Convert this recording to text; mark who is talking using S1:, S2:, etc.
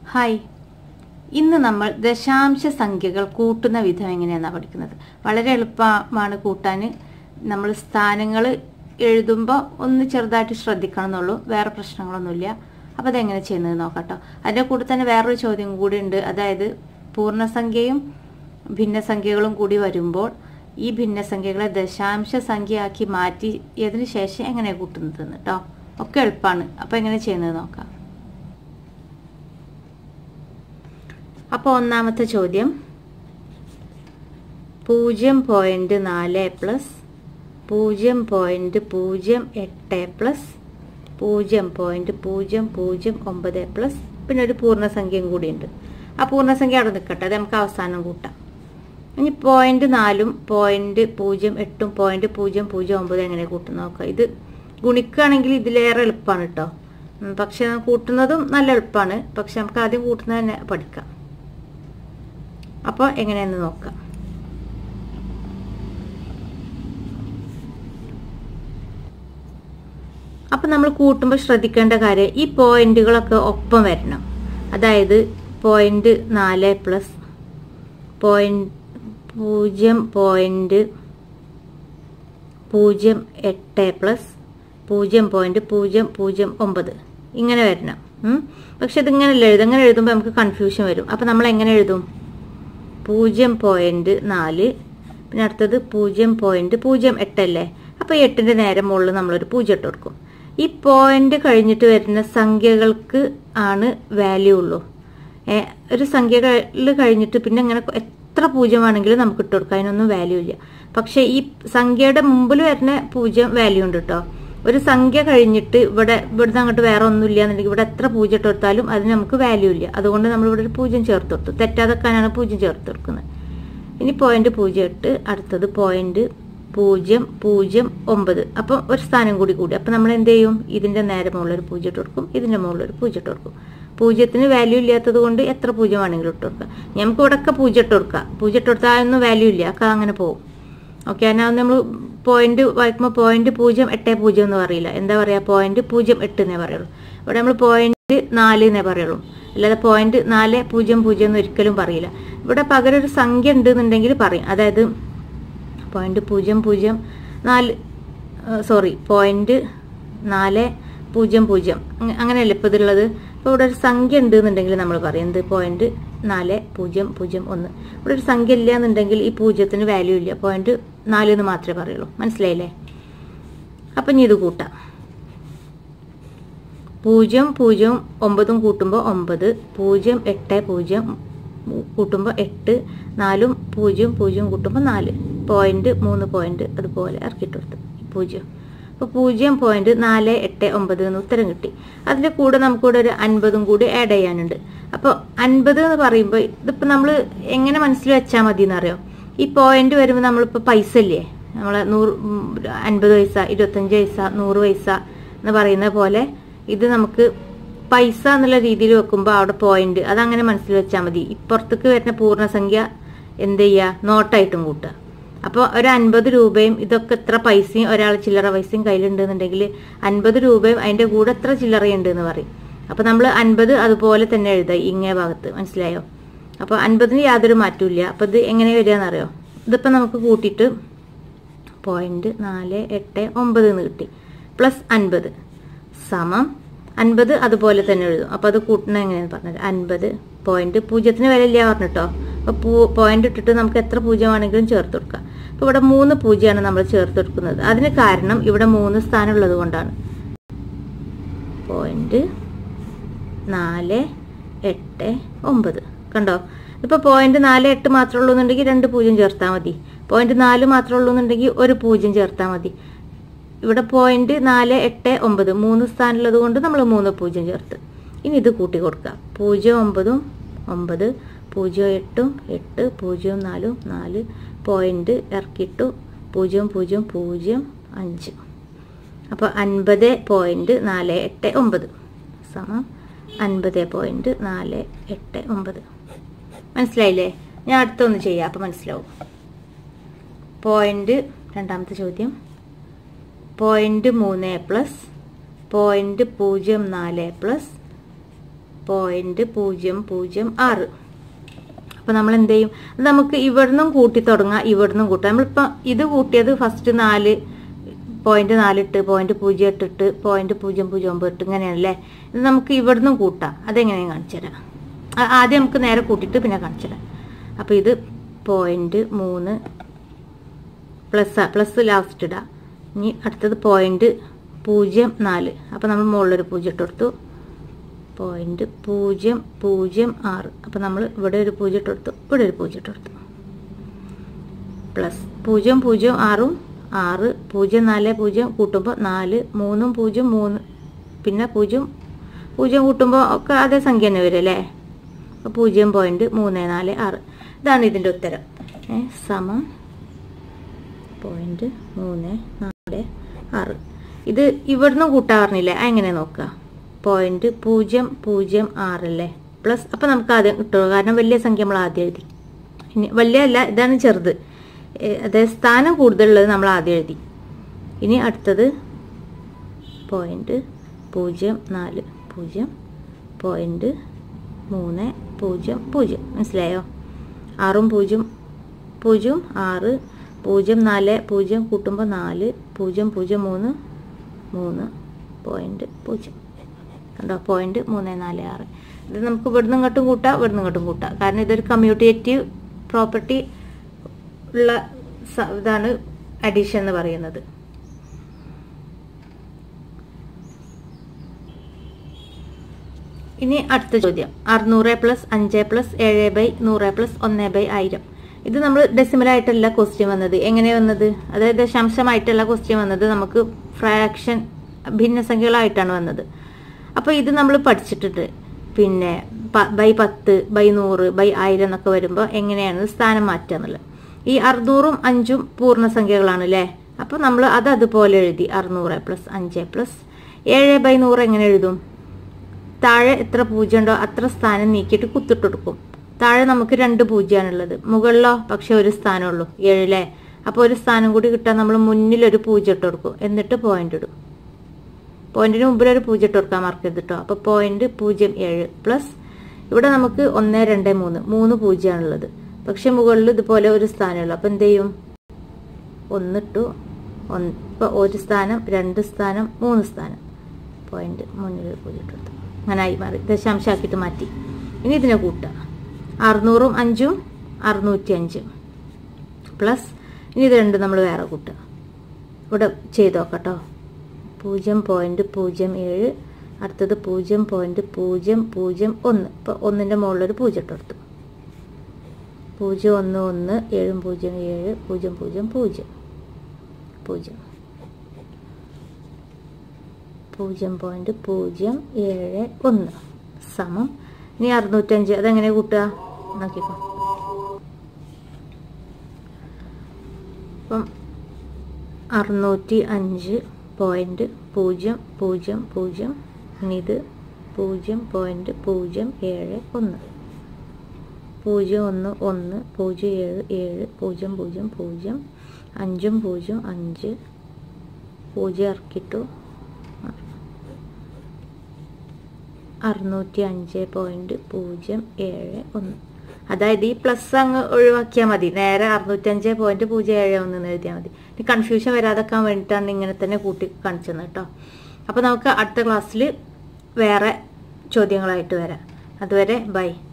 S1: Hi ഇന്ന് നമ്മൾ ദശാംശ സംഖ്യകൾ കൂട്ടുന്ന വിധം എങ്ങനെയാണ് പഠിക്കുന്നത് വളരെ എളുപ്പമാണ് കൂട്ടാൻ നമ്മൾ സ്ഥാനങ്ങൾ എഴുതുമ്പോൾ ഒന്ന് ചെറുതായിട്ട് ശ്രദ്ധിക്കണം എന്നുള്ളൂ വേറെ പ്രശ്നങ്ങളൊന്നുമില്ല അപ്പോൾ അതെങ്ങനെ ചെയ്യുന്നത് നോക്കട്ടോ അതിൻ്റെ കൂടെ തന്നെ വേറൊരു ചോദ്യം കൂടി ഉണ്ട് അതായത് പൂർണ്ണസംഖ്യയും ഭിന്നസംഖ്യകളും കൂടി വരുമ്പോൾ ഈ ഭിന്നസംഖ്യകളെ ദശാംശ സംഖ്യയാക്കി മാറ്റിയതിന് ശേഷം എങ്ങനെ കൂട്ടുന്നത് കേട്ടോ ഒക്കെ എളുപ്പമാണ് അപ്പോൾ എങ്ങനെ ചെയ്യുന്നത് നോക്കാം അപ്പോൾ ഒന്നാമത്തെ ചോദ്യം പൂജ്യം പോയിന്റ് നാല് പ്ലസ് പൂജ്യം പോയിന്റ് പൂജ്യം എട്ട് പ്ലസ് പൂജ്യം പോയിന്റ് പൂജ്യം പൂജ്യം ഒമ്പത് പ്ലസ് പിന്നെ ഒരു പൂർണ്ണസംഖ്യയും കൂടിയുണ്ട് ആ പൂർണ്ണസംഖ്യ അവിടെ നിൽക്കട്ടെ അത് നമുക്ക് അവസാനം കൂട്ടാം ഇനി പോയിന്റ് നാലും പോയിന്റ് പൂജ്യം എട്ടും പോയിന്റ് പൂജ്യം പൂജ്യം ഒമ്പത് എങ്ങനെ കൂട്ടും നോക്കാം ഇത് ഗുണിക്കുകയാണെങ്കിൽ ഇതിലേറെ എളുപ്പമാണ് കേട്ടോ ഉം, പക്ഷെ കൂട്ടുന്നതും നല്ല എളുപ്പമാണ് പക്ഷെ നമുക്ക് ആദ്യം കൂട്ടുന്നത് തന്നെ പഠിക്കാം അപ്പോൾ എങ്ങനെയെന്ന് നോക്കാം അപ്പം നമ്മൾ കൂട്ടുമ്പോൾ ശ്രദ്ധിക്കേണ്ട കാര്യം ഈ പോയിന്റുകളൊക്കെ ഒപ്പം വരണം അതായത് പോയിന്റ് നാല് പ്ലസ് പോയിന്റ് പൂജ്യം പോയിന്റ് പൂജ്യം എട്ട് പ്ലസ് പൂജ്യം പോയിന്റ് പൂജ്യം പൂജ്യം ഒമ്പത് ഇങ്ങനെ വരണം ഉം. പക്ഷെ ഇതിങ്ങനെയല്ല എഴുതും ഇങ്ങനെ എഴുതുമ്പോൾ നമുക്ക് കൺഫ്യൂഷൻ വരും അപ്പം നമ്മൾ എങ്ങനെ എഴുതും പൂജ്യം പോയിന്റ് നാല് പിന്നെ അടുത്തത് പൂജ്യം പോയിന്റ് പൂജ്യം എട്ടല്ലേ അപ്പോൾ ഈ എട്ടിൻ്റെ നേരെ മുകളിൽ നമ്മളൊരു പൂജ്യം ഇട്ട് കൊടുക്കും ഈ പോയിന്റ് കഴിഞ്ഞിട്ട് വരുന്ന സംഖ്യകൾക്ക് ആണ് വാല്യൂ ഉള്ളൂ ഏ, ഒരു സംഖ്യകളിൽ കഴിഞ്ഞിട്ട് പിന്നെ ഇങ്ങനെ എത്ര പൂജ്യം വേണമെങ്കിലും നമുക്ക് ഇട്ട് കൊടുക്കാം അതിനൊന്നും വാല്യൂ ഇല്ല പക്ഷേ ഈ സംഖ്യയുടെ മുമ്പിൽ വരുന്ന പൂജ്യം വാല്യൂ ഉണ്ട് കേട്ടോ ഒരു സംഖ്യ കഴിഞ്ഞിട്ട് ഇവിടെ ഇവിടുന്ന് അങ്ങോട്ട് വേറെ ഒന്നും ഇല്ല എന്നുണ്ടെങ്കിൽ ഇവിടെ എത്ര പൂജ്യം ഇട്ട് കൊടുത്താലും അതിന് നമുക്ക് വാല്യൂ ഇല്ല അതുകൊണ്ട് നമ്മൾ ഇവിടെ ഒരു പൂജ്യം ചേർത്ത് കൊടുത്തു തെറ്റാതെക്കാനാണ് പൂജ്യം ചേർത്ത് കൊടുക്കുന്നത് ഇനി പോയിന്റ് പൂജ്യം എട്ട് അടുത്തത് പോയിന്റ് പൂജ്യം പൂജ്യം ഒമ്പത് അപ്പം ഒരു സ്ഥാനം കൂടി കൂടി അപ്പം നമ്മൾ എന്ത് ചെയ്യും ഇതിൻ്റെ നേരെ മുകളിലൊരു പൂജ്യം ഇട്ട് കൊടുക്കും ഇതിൻ്റെ മുകളിലൊരു പൂജ്യം ഇട്ട് കൊടുക്കും പൂജ്യത്തിന് വാല്യൂ ഇല്ലാത്തത് കൊണ്ട് എത്ര പൂജ്യം വേണമെങ്കിലും ഇട്ട് കൊടുക്കാം നമുക്ക് ഇവിടെയൊക്കെ പൂജ്യം ഇട്ട് കൊടുക്കാം പൂജ്യം ഇട്ട് കൊടുത്താൽ ഒന്നും വാല്യൂ ഇല്ല ഒക്കെ അങ്ങനെ പോകും ഓക്കെ എന്നാൽ നമ്മൾ പോയിന്റ് വായിക്കുമ്പോൾ പോയിന്റ് പൂജ്യം എട്ട് പൂജ്യം എന്ന് പറയില്ല എന്താ പറയുക പോയിന്റ് പൂജ്യം എട്ട് എന്നേ പറയുള്ളൂ ഇവിടെ നമ്മൾ പോയിന്റ് നാല് എന്നേ പറയുള്ളൂ അല്ലാതെ പോയിന്റ് നാല് പൂജ്യം പൂജ്യം എന്ന് ഒരിക്കലും പറയില്ല ഇവിടെ പകരം ഒരു സംഖ്യ ഉണ്ട് എന്നുണ്ടെങ്കിൽ പറയും അതായത് പോയിന്റ് പൂജ്യം പൂജ്യം നാല് സോറി പോയിന്റ് നാല് പൂജ്യം പൂജ്യം അങ്ങ- അങ്ങനെയല്ലേ ഇപ്പോൾ ഇതിലുള്ളത് ഇപ്പോൾ ഇവിടെ ഒരു സംഖ്യ ഉണ്ട് എന്നുണ്ടെങ്കിൽ നമ്മൾ പറയും എന്ത് പോയിന്റ് നാല് പൂജ്യം പൂജ്യം ഒന്ന് ഇവിടെ ഒരു സംഖ്യ ഇല്ല എന്നുണ്ടെങ്കിൽ ഈ പൂജ്യത്തിന് വാല്യൂ ഇല്ല പോയിന്റ് നാല് എന്ന് മാത്രമേ പറയുള്ളൂ മനസ്സിലായില്ലേ അപ്പം ഇനി ഇത് കൂട്ടാം പൂജ്യം പൂജ്യം ഒമ്പതും കൂട്ടുമ്പോൾ ഒമ്പത് പൂജ്യം എട്ട് പൂജ്യം കൂട്ടുമ്പോൾ എട്ട് നാലും പൂജ്യം പൂജ്യം കൂട്ടുമ്പോൾ നാല് പോയിന്റ് മൂന്ന് പോയിന്റ് അതുപോലെ ഇറക്കിയിട്ട് കൊടുത്തു പൂജ്യം അപ്പോൾ പൂജ്യം പോയിന്റ് നാല് എട്ട് ഒമ്പത് എന്ന് ഉത്തരം കിട്ടി അതിൻ്റെ കൂടെ നമുക്കിവിടെ ഒരു അൻപതും കൂടി ആഡ് ചെയ്യാനുണ്ട് അപ്പോൾ അൻപത് എന്ന് പറയുമ്പോൾ ഇതിപ്പോൾ നമ്മൾ എങ്ങനെ മനസ്സിൽ വെച്ചാൽ മതി എന്നറിയോ ഈ പോയിന്റ് വരുമ്പോൾ നമ്മളിപ്പോൾ പൈസ ഇല്ലേ നമ്മളെ നൂറ് ഉം, അൻപത് പൈസ ഇരുപത്തഞ്ച് പൈസ നൂറ് പൈസ എന്ന് പറയുന്ന പോലെ ഇത് നമുക്ക് പൈസ എന്നുള്ള രീതിയിൽ വെക്കുമ്പോൾ അവിടെ പോയിന്റ് അതങ്ങനെ മനസ്സിൽ വെച്ചാൽ മതി ഇപ്പുറത്തേക്ക് വരുന്ന പൂർണ്ണസംഖ്യ എന്ത് ചെയ്യുക നോട്ടായിട്ടും കൂട്ടുക അപ്പോൾ ഒരു അൻപത് രൂപയും ഇതൊക്കെ എത്ര പൈസയും ഒരാൾ ചില്ലറ പൈസയും കയ്യിലുണ്ടെന്നുണ്ടെങ്കിൽ അൻപത് രൂപയും അതിൻ്റെ കൂടെ എത്ര ചില്ലറയുണ്ട് എന്ന് പറയും അപ്പോൾ നമ്മൾ അൻപത് അതുപോലെ തന്നെ എഴുതുക ഇങ്ങേ ഭാഗത്ത് മനസ്സിലായോ അപ്പോൾ അൻപതിന് യാതൊരു മാറ്റമില്ല അപ്പോൾ ഇത് എങ്ങനെ വരിക എന്നറിയോ ഇതിപ്പോൾ നമുക്ക് കൂട്ടിയിട്ട് പോയിന്റ് നാല് എട്ട് ഒമ്പത് എന്ന് കിട്ടി പ്ലസ് അൻപത് സമം അൻപത് അതുപോലെ തന്നെ എഴുതും അപ്പോൾ അത് കൂട്ടണ എങ്ങനെയാന്ന് പറഞ്ഞത് അൻപത് പോയിന്റ് പൂജ്യത്തിന് വില ഇല്ല പറഞ്ഞിട്ടോ അപ്പോൾ പൂ പോയിന്റ് ഇട്ടിട്ട് നമുക്ക് എത്ര പൂജ്യം വേണമെങ്കിലും ചേർത്ത് കൊടുക്കാം അപ്പോൾ ഇവിടെ മൂന്ന് പൂജ്യമാണ് നമ്മൾ ചേർത്ത് കൊടുക്കുന്നത് അതിന് കാരണം ഇവിടെ മൂന്ന് സ്ഥാനം ഉള്ളത് കൊണ്ടാണ് പോയിന്റ് നാല് എട്ട് ഒമ്പത് കണ്ടോ ഇപ്പോൾ പോയിന്റ് നാല് എട്ട് മാത്രമേ ഉള്ളൂ എന്നുണ്ടെങ്കിൽ രണ്ട് പൂജ്യം ചേർത്താൽ മതി പോയിന്റ് നാല് മാത്രമേ ഉള്ളൂ എന്നുണ്ടെങ്കിൽ ഒരു പൂജ്യം ചേർത്താൽ മതി ഇവിടെ പോയിന്റ് നാല് എട്ട് ഒമ്പത് മൂന്ന് സ്ഥാനമുള്ളത് കൊണ്ട് നമ്മൾ മൂന്ന് പൂജ്യം ചേർത്ത് ഇനി ഇത് കൂട്ടി കൊടുക്കുക പൂജ്യം ഒമ്പതും ഒമ്പത് പൂജ്യം എട്ടും എട്ട് പൂജ്യം നാലും നാല് പോയിന്റ് ഇറക്കിയിട്ടു പൂജ്യം പൂജ്യം പൂജ്യം അഞ്ച് അപ്പോൾ അൻപത് പോയിന്റ് നാല് എട്ട് ഒമ്പത് സമം അൻപത് പോയിന്റ് നാല് എട്ട് ഒമ്പത് മനസ്സിലായില്ലേ ഞാൻ അടുത്തൊന്ന് ചെയ്യാം അപ്പോൾ മനസ്സിലാവും പോയിന്റ് രണ്ടാമത്തെ ചോദ്യം പോയിന്റ് മൂന്ന് പ്ലസ് പോയിന്റ് പൂജ്യം നാല് പ്ലസ് പോയിന്റ് പൂജ്യം പൂജ്യം ആറ് അപ്പോൾ നമ്മൾ എന്ത് ചെയ്യും അത് നമുക്ക് ഇവിടുന്നും കൂട്ടി തുടങ്ങാം ഇവിടുന്നും കൂട്ടാം നമ്മളിപ്പോൾ ഇത് കൂട്ടിയത് ഫസ്റ്റ് നാല് പോയിന്റ് നാലിട്ട് പോയിന്റ് പൂജ്യം എട്ടിട്ട് പോയിന്റ് പൂജ്യം പൂജ്യം ഒമ്പത് ഇട്ട് ഇങ്ങനെയാണല്ലേ ഇത് നമുക്ക് ഇവിടുന്നും കൂട്ടാം അതെങ്ങനെയാണ് കാണിച്ചു തരാം ആ- ആദ്യം നമുക്ക് നേരെ കൂട്ടിയിട്ട് പിന്നെ കാണിച്ചു തരാം അപ്പോൾ ഇത് പോയിന്റ് മൂന്ന് പ്ലസ് പ്ലസ് ലാസ്റ്റ് ഇടാം ഇനി അടുത്തത് പോയിന്റ് പൂജ്യം നാല് അപ്പോൾ നമ്മൾ മുകളിലൊരു പൂജ്യം ഇട്ട് കൊടുത്തു പോയിന്റ് പൂജ്യം പൂജ്യം ആറ് അപ്പോൾ നമ്മൾ ഇവിടെ ഒരു പൂജ്യം ഇട്ട് കൊടുത്തു ഇവിടെ ഒരു പൂജ്യം ഇട്ട് കൊടുത്തു പ്ലസ് പൂജ്യം പൂജ്യം ആറും ആറ് പൂജ്യം നാല് പൂജ്യം കൂട്ടുമ്പോൾ നാല് മൂന്നും പൂജ്യം മൂന്ന് പിന്നെ പൂജ്യം പൂജ്യം കൂട്ടുമ്പോൾ ഒക്കെ അതേ സംഖ്യ തന്നെ വരും അല്ലേ അപ്പോൾ പൂജ്യം പോയിന്റ് മൂന്ന് നാല് ആറ് ഇതാണ് ഇതിൻ്റെ ഉത്തരം ഏ സമം പോയിന്റ് മൂന്ന് നാല് ആറ് ഇത് ഇവിടുന്ന് കൂട്ടാൻ പറഞ്ഞില്ലേ എങ്ങനെ നോക്കുക പോയിന്റ് പൂജ്യം പൂജ്യം ആറല്ലേ പ്ലസ് അപ്പം നമുക്ക് ആദ്യം കിട്ടുള്ളൂ കാരണം വലിയ സംഖ്യ നമ്മൾ ആദ്യം എഴുതി ഇനി വലിയ അല്ല ഇതാണ് ചെറുത് ഏ, അതായത് സ്ഥാനം കൂടുതലുള്ളത് നമ്മൾ ആദ്യം എഴുതി ഇനി അടുത്തത് പോയിന്റ് പൂജ്യം നാല് പൂജ്യം പോയിന്റ് മൂന്ന് പൂജ്യം പൂജ്യം മനസ്സിലായോ ആറും പൂജ്യം പൂജ്യം ആറ് പൂജ്യം നാല് പൂജ്യം കൂട്ടുമ്പോൾ നാല് പൂജ്യം പൂജ്യം മൂന്ന് മൂന്ന് പോയിന്റ് പൂജ്യം കണ്ടോ പോയിന്റ് മൂന്ന് നാല് ആറ് ഇത് നമുക്ക് ഇവിടുന്ന് ഇങ്ങോട്ടും കൂട്ടാം ഇവിടുന്ന് ഇങ്ങോട്ടും കൂട്ടാം കാരണം ഇതൊരു കമ്മ്യൂട്ടേറ്റീവ് പ്രോപ്പർട്ടി ഉള്ള സ- ഇതാണ് അഡീഷൻ എന്ന് പറയുന്നത് ഇനി അടുത്ത ചോദ്യം അറുന്നൂറ് പ്ലസ് അഞ്ച് പ്ലസ് ഏഴ് ബൈ നൂറ് പ്ലസ് ഒന്ന് ബൈ ആയിരം ഇത് നമ്മൾ ഡെസിമലായിട്ടല്ല ക്വസ്റ്റ്യൻ വന്നത് എങ്ങനെ വന്നത് അതായത് ദശാംശമായിട്ടല്ല ക്വസ്റ്റ്യൻ വന്നത് നമുക്ക് ഫ്രാക്ഷൻ ഭിന്നസംഖ്യകളായിട്ടാണ് വന്നത് അപ്പോൾ ഇത് നമ്മൾ പഠിച്ചിട്ടുണ്ട് പിന്നെ പ- ബൈ പത്ത് ബൈ നൂറ് ബൈ ആയിരം എന്നൊക്കെ വരുമ്പോൾ എങ്ങനെയാണ് സ്ഥാനം മാറ്റുക എന്നുള്ളത് ഈ അറുന്നൂറും അഞ്ചും പൂർണ്ണസംഖ്യകളാണ് അല്ലേ അപ്പോൾ നമ്മൾ അത് അതുപോലെ എഴുതി അറുന്നൂറ് പ്ലസ് അഞ്ച് പ്ലസ് ഏഴ് ബൈ നൂറ് എങ്ങനെ എഴുതും താഴെ എത്ര പൂജ്യം ഉണ്ടോ അത്ര സ്ഥാനം നീക്കിയിട്ട് കുത്തിട്ട് കൊടുക്കും താഴെ നമുക്ക് രണ്ട് പൂജ്യമാണുള്ളത് മുകളിലോ പക്ഷെ ഒരു സ്ഥാനമുള്ളൂ ഏഴിലെ അപ്പോൾ ഒരു സ്ഥാനം കൂടി കിട്ടാൻ നമ്മൾ മുന്നിൽ ഒരു പൂജ്യം ഇട്ട് കൊടുക്കും എന്നിട്ട് പോയിന്റ് ഇടും പോയിന്റിന് മുമ്പിൽ ഒരു പൂജ്യം ഇട്ട് കൊടുക്കാൻ മാർക്ക് ചെയ്തിട്ടോ അപ്പോൾ പോയിന്റ് പൂജ്യം ഏഴ് പ്ലസ് ഇവിടെ നമുക്ക് ഒന്ന് രണ്ട് മൂന്ന് മൂന്ന് പൂജ്യമാണുള്ളത് പക്ഷെ മുകളിൽ ഇതുപോലെ ഒരു സ്ഥാനമുള്ളൂ അപ്പോൾ എന്ത് ചെയ്യും ഒന്നിട്ടു ഒന്ന് ഇപ്പോൾ ഒരു സ്ഥാനം രണ്ട് സ്ഥാനം മൂന്ന് സ്ഥാനം പോയിന്റ് മുന്നിൽ ഒരു പൂജ്യം ഇട്ട് കൊടുത്തു അങ്ങനെ ആയി മാറി ദശാംശമാക്കിയിട്ട് മാറ്റി ഇനി ഇതിനെ കൂട്ടുക അറുന്നൂറും അഞ്ചും അറുന്നൂറ്റി അഞ്ചും പ്ലസ് ഇനി ഇത് രണ്ടും നമ്മൾ വേറെ കൂട്ടുക ഇവിടെ ചെയ്ത് നോക്കട്ടോ പൂജ്യം പോയിന്റ് പൂജ്യം ഏഴ് അടുത്തത് പൂജ്യം പോയിന്റ് പൂജ്യം പൂജ്യം ഒന്ന് ഇപ്പോൾ ഒന്നിൻ്റെ മുകളിലൊരു പൂജ്യം ഇട്ട് കൊടുത്തു പൂജ്യം ഒന്ന് ഒന്ന് ഏഴും പൂജ്യം ഏഴ് പൂജ്യം പൂജ്യം പൂജ്യം പൂജ്യം പൂജ്യം പോയിന്റ് പൂജ്യം ഏഴ് ഒന്ന് സമം ഇനി അറുന്നൂറ്റഞ്ച് അതെങ്ങനെ കൂട്ടുക നോക്കിക്കോ അപ്പം അറുന്നൂറ്റി അഞ്ച് പോയിന്റ് പൂജ്യം പൂജ്യം പൂജ്യം ഇനി ഇത് പൂജ്യം പോയിന്റ് പൂജ്യം ഏഴ് ഒന്ന് പൂജ്യം ഒന്ന് ഒന്ന് പൂജ്യം ഏഴ് ഏഴ് പൂജ്യം പൂജ്യം പൂജ്യം അഞ്ചും പൂജ്യം അഞ്ച് പൂജ്യം ഇറക്കിട്ടു അറുന്നൂറ്റി അഞ്ച് പോയിന്റ് പൂജ്യം ഏഴ് ഒന്ന് അതായത് ഈ പ്ലസ് അങ്ങ് ഒഴിവാക്കിയാൽ മതി നേരെ അറുന്നൂറ്റഞ്ച് പോയിന്റ് പൂജ്യം ഏഴ് ഒന്ന് എന്ന് എഴുതിയാൽ മതി ഇനി കൺഫ്യൂഷൻ വരാതെക്കാൻ വേണ്ടിയിട്ടാണ് ഇങ്ങനെ തന്നെ കൂട്ടി കാണിച്ചത് കേട്ടോ അപ്പോൾ നമുക്ക് അടുത്ത ക്ലാസ്സിൽ വേറെ ചോദ്യങ്ങളായിട്ട് വരാം അതുവരെ ബൈ